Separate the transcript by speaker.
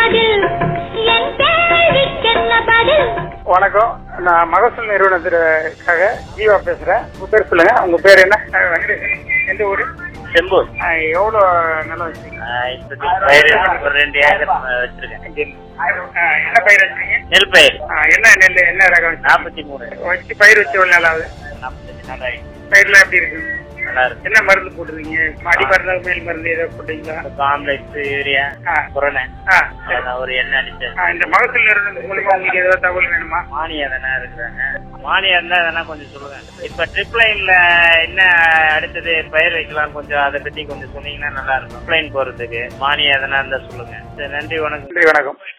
Speaker 1: பதில் என் கேள்விக்கென்ன பதில்
Speaker 2: வணக்கம் நான் மகசூல் நிறுவனத்திற்காக ஜீவா பேசுறேன் உங்க பேர் சொல்லுங்க உங்க பேர் என்ன அஹ் வெங்கடேசன் எந்த ஊரு
Speaker 3: செம்பூர்
Speaker 2: அஹ் எவ்வளோ நிலம் வச்சிருக்கீங்க
Speaker 3: ஆஹ் இப்போதைக்கு பயிர் ஒரு ரெண்டு ஏக்கர் வச்சிருக்கேன்
Speaker 2: அஹ் என்ன பயிர் வச்சிருக்கீங்க
Speaker 3: நெல் பயிர்
Speaker 2: அஹ் என்ன நெல் என்ன ரகம் வச்சிருக்கீங்க?
Speaker 3: நாற்பத்தி மூணு
Speaker 2: வச்சு பயிர் வச்சு எவ்வளோ நாள் ஆகுது
Speaker 3: நாற்பத்தஞ்சு நாள் ஆயிடுச்சு
Speaker 2: பயிர்லாம் எப்படி இருக்கு
Speaker 3: நல்லா இருக்கு
Speaker 2: என்ன மருந்து போட்டுருக்கீங்க அடி மருந்து மேல் மருந்து ஏதோ போட்டீங்களா
Speaker 3: காம்ப்ளெக்ஸ் யூரியா
Speaker 2: ஆ.
Speaker 3: புறணை
Speaker 2: ஆ,
Speaker 3: அதான் ஒரு எண்ணெய் அடிச்சேன்
Speaker 2: அஹ் இந்த மகசூல் நிறுவனத்து மூலமா உங்களுக்கு ஏதாவது தகவல் வேணுமா
Speaker 3: மானியம் எதனா இருக்கிறாங்க மானியம் இருந்தா எதனா கொஞ்சம் சொல்லுங்க இப்ப ட்ரிப் லைன்ல என்ன அடுத்தது பயிர் வைக்கலாம் கொஞ்சம் அதை பத்தி கொஞ்சம் சொன்னீங்கன்னா நல்லா இருக்கும் ட்ரிப் லைன் போறதுக்கு மானியம் எதனா இருந்தா சொல்லுங்க சரி நன்றி வணக்கம்
Speaker 2: நன்றி வணக்கம்